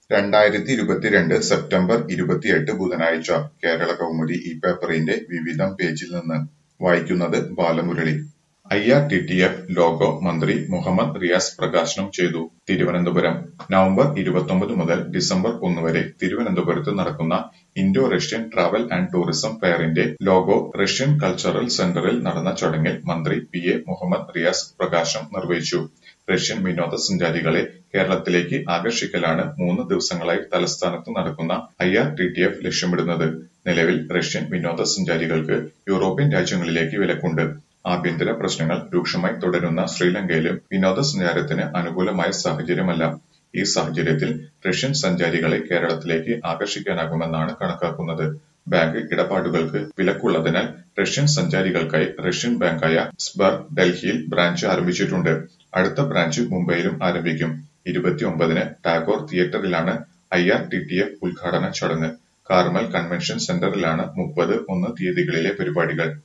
രണ്ടായിരത്തി ഇരുപത്തിരണ്ട് സെപ്റ്റംബർ ഇരുപത്തിയെട്ട് ബുധനാഴ്ച കേരള കൗമുദി ഈ പേപ്പറിന്റെ വിവിധം പേജിൽ നിന്ന് വായിക്കുന്നത് Balamurali I R T T F logo മന്ത്രി മുഹമ്മദ് റിയാസ് പ്രകാശനം ചെയ്തു തിരുവനന്തപുരം നവംബർ ഇരുപത്തൊമ്പത് മുതൽ ഡിസംബർ ഒന്ന് വരെ തിരുവനന്തപുരത്ത് നടക്കുന്ന Indo Russian travel and tourism ഫെയറിന്റെ ലോഗോ റഷ്യൻ കൾച്ചറൽ സെന്ററിൽ നടന്ന ചടങ്ങിൽ മന്ത്രി പി എ മുഹമ്മദ് റിയാസ് പ്രകാശനം നിർവഹിച്ചു റഷ്യൻ വിനോദസഞ്ചാരികളെ കേരളത്തിലേക്ക് ആകർഷിക്കലാണ് മൂന്ന് ദിവസങ്ങളായി തലസ്ഥാനത്ത് നടക്കുന്ന I R T T F ലക്ഷ്യമിടുന്നത് നിലവിൽ റഷ്യൻ വിനോദസഞ്ചാരികൾക്ക് യൂറോപ്യൻ രാജ്യങ്ങളിലേക്ക് വിലക്കുണ്ട് ആഭ്യന്തര പ്രശ്നങ്ങൾ രൂക്ഷമായി തുടരുന്ന ശ്രീലങ്കയിലും വിനോദസഞ്ചാരത്തിന് അനുകൂലമായ സാഹചര്യമല്ല ഈ സാഹചര്യത്തിൽ റഷ്യൻ സഞ്ചാരികളെ കേരളത്തിലേക്ക് ആകർഷിക്കാനാകുമെന്നാണ് കണക്കാക്കുന്നത് ബാങ്ക് ഇടപാടുകൾക്ക് വിലക്കുള്ളതിനാൽ റഷ്യൻ സഞ്ചാരികൾക്കായി റഷ്യൻ ബാങ്കായ സ്ബർ ഡൽഹിയിൽ ബ്രാഞ്ച് ആരംഭിച്ചിട്ടുണ്ട് അടുത്ത ബ്രാഞ്ച് മുംബൈയിലും ആരംഭിക്കും ഇരുപത്തിയൊമ്പതിന് ടാഗോർ തിയേറ്ററിലാണ് I R T T F ഉദ്ഘാടന ചടങ്ങ് കാർമൽ കൺവെൻഷൻ സെന്ററിലാണ് മുപ്പത് ഒന്ന് തീയതികളിലെ പരിപാടികൾ